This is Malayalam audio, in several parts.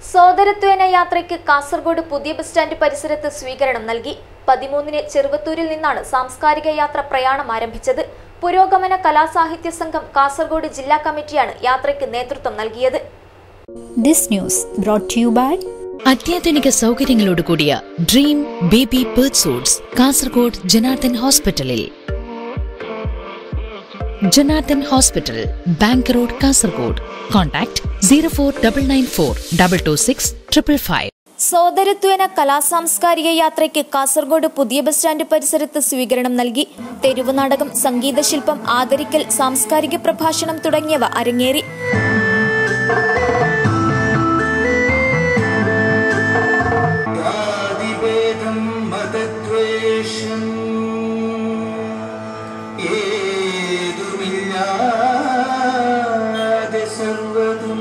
സോദരത്വേന യാത്രയ്ക്ക് കാസർഗോഡ് പുതിയ ബസ് സ്റ്റാൻഡ് പരിസരത്ത് സ്വീകരണം നൽകി പതിമൂന്നിന് ചെറുവത്തൂരിൽ നിന്നാണ് സാംസ്കാരിക യാത്ര പ്രയാണം ആരംഭിച്ചത് പുരോഗമന കലാസാഹിത്യ സംഘം കാസർഗോഡ് ജില്ലാ കമ്മിറ്റിയാണ് യാത്രയ്ക്ക് നേതൃത്വം നൽകിയത് This news brought to you by അത്യാധുനിക സൗകര്യങ്ങളോട് കൂടിയ dream baby birth suites Kasaragod Janardhan ഹോസ്പിറ്റലിൽ Janardhan hospital bank road Kasaragod contact zero four double nine four double two six triple five സോദരത്വേന കലാസാംസ്കാരിക യാത്രയ്ക്ക് കാസർഗോഡ് പുതിയ ബസ് സ്റ്റാൻഡ് പരിസരത്ത് സ്വീകരണം നൽകി തെരുവ് നാടകം സംഗീതശില്പം ആദരിക്കൽ സാംസ്കാരിക പ്രഭാഷണം തുടങ്ങിയവ അരങ്ങേറി ജാതിഭേദം മതദ്വേഷം ഏതുമില്ലാതെ സർവതും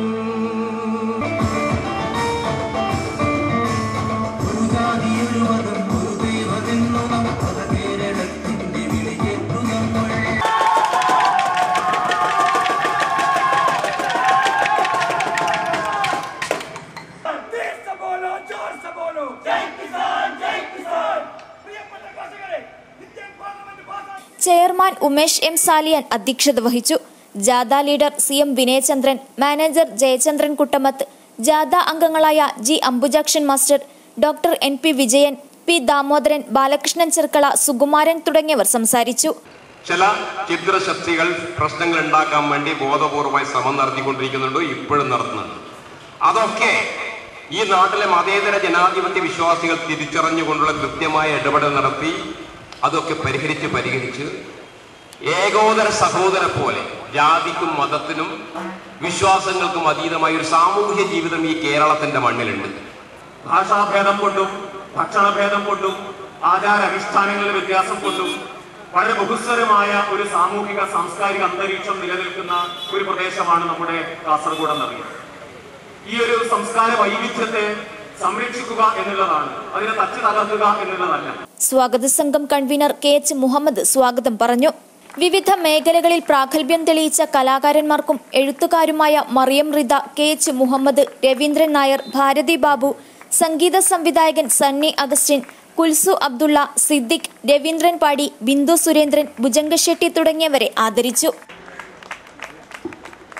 ഒരു ജാതി ഒരു മതം ഒരു ദൈവമെന്നു മത കേരളത്തിന്റെ വിളിയേറ്റു നമ്മൾ देश से बोलो जोर से बोलो जय किसान जय किसान പ്രിയപ്പെട്ട കർഷകരെ ഇന്ത്യൻ പാർലമെന്റ് പാസാക്കി ചെയർമാൻ ഉമേഷ് എം സാലിയാൻ അധ്യക്ഷത വഹിച്ചു ജാഥ leader C M Vinayachandran manager Jayachandran Kuttamath ജാഥ അംഗങ്ങളായ G Ambujakshan master doctor N P Vijayan P Damodaran Balakrishnan Cherkala Sukumaran തുടങ്ങിയവർ സംസാരിച്ചു ചില ഛിദ്രശക്തികൾ പ്രശ്നങ്ങൾ ഉണ്ടാക്കാൻ വേണ്ടി ബോധപൂർവമായി ശ്രമം നടത്തിക്കൊണ്ടിരിക്കുന്നുണ്ട് ഇപ്പോഴും നടത്തുന്നുണ്ട് അതൊക്കെ ഈ നാട്ടിലെ മതേതര ജനാധിപത്യ വിശ്വാസികൾ തിരിച്ചറിഞ്ഞുകൊണ്ടുള്ള കൃത്യമായ ഇടപെടൽ നടത്തി അതൊക്കെ പരിഹരിച്ച് പരിഹരിച്ച് ഏകോദര സഹോദര പോലെ ജാതിക്കും മതത്തിനും വിശ്വാസങ്ങൾക്കും അതീതമായ ഒരു സാമൂഹ്യ ജീവിതം ഈ കേരളത്തിന്റെ മണ്ണിലുണ്ട് ഭാഷാഭേദം കൊണ്ടും ഭക്ഷണഭേദം കൊണ്ടും ആചാരാനുഷ്ഠാനങ്ങളുടെ വ്യത്യാസം കൊണ്ടും വളരെ ബഹുസ്വരമായ ഒരു സാമൂഹിക സാംസ്കാരിക അന്തരീക്ഷം നിലനിൽക്കുന്ന ഒരു പ്രദേശമാണ് നമ്മുടെ കാസർഗോഡ് എന്നറിയാം ഈ ഒരു സംസ്കാര വൈവിധ്യത്തെ സംരക്ഷിക്കുക എന്നുള്ളതാണ് അതിനെ തച്ചു തകർക്കുക എന്നുള്ളതല്ല സ്വാഗത സംഘം കൺവീനർ കെ എച്ച് മുഹമ്മദ് സ്വാഗതം പറഞ്ഞു വിവിധ മേഖലകളിൽ പ്രാഗൽഭ്യം തെളിയിച്ച കലാകാരന്മാർക്കും എഴുത്തുകാരുമായ മറിയം റിദ കെ എച്ച് മുഹമ്മദ് രവീന്ദ്രൻ നായർ ഭാരതി ബാബു സംഗീത സംവിധായകൻ സണ്ണി അഗസ്റ്റിൻ കുൽസു അബ്ദുള്ള സിദ്ദിഖ് രവീന്ദ്രൻ പാടി ബിന്ദു സുരേന്ദ്രൻ ഭുജംഗശെട്ടി തുടങ്ങിയവരെ ആദരിച്ചു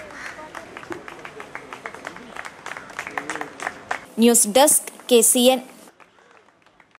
news desk K C N